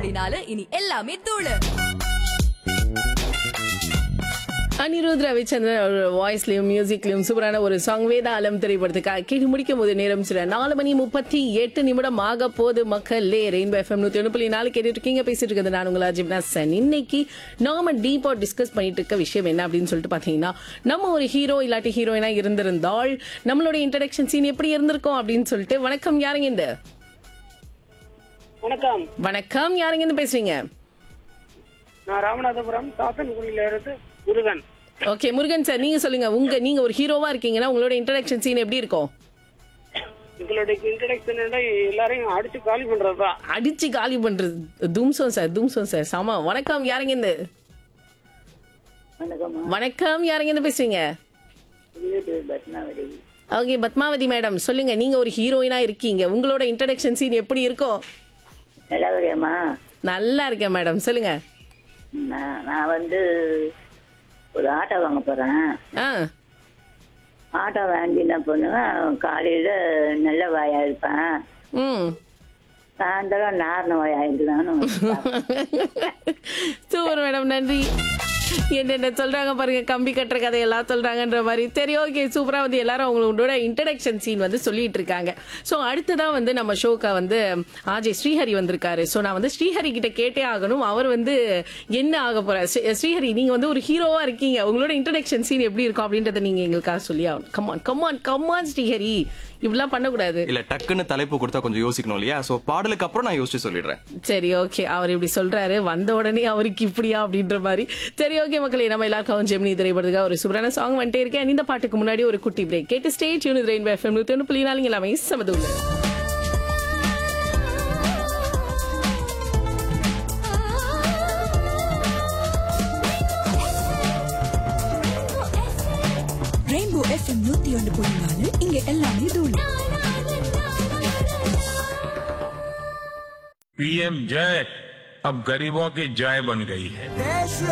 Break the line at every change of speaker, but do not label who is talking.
புள்ளி நாலு இனி எல்லாமே தூளு
அனிருத் ரவிச்சந்திரன் ஒரு வாய்ஸ்லயும் மியூசிக்லயும் சூப்பரான ஒரு சாங் வேதாளம் திரைப்படத்துக்காக கேட்டு முடிக்கும் போது நேரம் சில நாலு மணி முப்பத்தி எட்டு நிமிடம் ஆக போது மக்களே ரெயின்போ எஃப்எம் நூத்தி ஒன்று புள்ளி நாலு கேட்டுட்டு இருக்கீங்க பேசிட்டு இருக்கிறது நான் உங்களா ஜிம்னாசன் இன்னைக்கு நாம டீப்பா டிஸ்கஸ் பண்ணிட்டு இருக்க விஷயம் என்ன அப்படின்னு சொல்லிட்டு பாத்தீங்கன்னா நம்ம ஒரு ஹீரோ இல்லாட்டி ஹீரோயினா இருந்திருந்தால் நம்மளோட இன்ட்ரடக்ஷன் சீன் எப்படி இருந்திருக்கும் அப்படின்னு சொல்லிட்டு வணக்கம் யாருங்க இந்த
வணக்கம்
வணக்கம் யாருங்க இருந்து பேசுறீங்க
நான் ராமநாதபுரம் சாத்தன்குடியில இருந்து முருகன்
ஓகே முருகன் சார் நீங்க சொல்லுங்க உங்க நீங்க ஒரு ஹீரோவா இருக்கீங்கன்னா உங்களோட இன்ட்ரடக்ஷன் சீன் எப்படி இருக்கும்
உங்களுடைய இன்ட்ரடக்ஷன் எல்லாரையும் அடிச்சு காலி பண்றதுதான்
அடிச்சு காலி பண்றது தூம்சோம் சார் தூம்சோம் சார் சாமா வணக்கம் யாருங்க இந்த வணக்கம் யாருங்க இருந்து பேசுறீங்க ஓகே பத்மாவதி மேடம் சொல்லுங்க நீங்க ஒரு ஹீரோயினா இருக்கீங்க உங்களோட இன்ட்ரடக்ஷன் சீன் எப்படி இருக்கும்
நல்லா இருக்கேம்மா
நல்லா இருக்கேன் மேடம் சொல்லுங்க
நான் நான் வந்து ஒரு ஆட்டோ வாங்க போறேன்
ஆ
ஆட்டோ வாங்கி என்ன பண்ணுவேன் காலையில நல்ல வாயா இருப்பேன்
ம்
சாயந்தரம் நார்ன வாயா இருக்கலாம்னு
சூப்பர் மேடம் நன்றி என்னென்ன சொல்றாங்க பாருங்க கம்பி கட்டுற கதையெல்லாம் சொல்றாங்கன்ற மாதிரி சரி ஓகே சூப்பரா வந்து எல்லாரும் அவங்களோட இன்ட்ரடக்ஷன் சீன் வந்து சொல்லிட்டு இருக்காங்க ஸோ அடுத்ததான் வந்து நம்ம ஷோக்கா வந்து ஆஜே ஸ்ரீஹரி வந்திருக்காரு ஸோ நான் வந்து ஸ்ரீஹரி கிட்ட கேட்டே ஆகணும் அவர் வந்து என்ன ஆக போறாரு ஸ்ரீ- ஸ்ரீஹரி நீங்க வந்து ஒரு ஹீரோவா இருக்கீங்க உங்களோட இன்ட்ரடக்ஷன் சீன் எப்படி இருக்கும் அப்படின்றத நீங்க எங்களுக்காக சொல்லி ஆகணும் கம்மான் கம்மான் கம்மான் ஸ்ரீஹரி இப்படிலாம் பண்ணக்கூடாது
இல்ல டக்குன்னு தலைப்பு கொடுத்தா கொஞ்சம் யோசிக்கணும் இல்லையா சோ பாடலுக்கு அப்புறம் நான் யோசிச்சு சொல்லிடுறேன்
சரி ஓகே அவர் இப்படி சொல்றாரு வந்த உடனே அவருக்கு இப்படியா அப்படின்ற மாதிரி சரி ஓகே மக்களே நம்ம எல்லாருக்கும் ஜெமினி திரைப்படத்துக்காக ஒரு சூப்பரான சாங் வந்துட்டே இருக்கேன் இந்த பாட்டுக்கு முன்னாடி ஒரு குட்டி பிரேக் கேட்டு ஸ்டேட் யூனிட் ரெயின் எஃப்எம் நூத்தி ஒன்று புள்ளி நாலு எல்லாமே சமதுள்ள
ரெயின்போ எஃப்எம் நூத்தி ஒன்று புள்ளி நாலு இங்க எல்லாமே தூளு
पीएम जय अब गरीबों की जय बन गई है
देश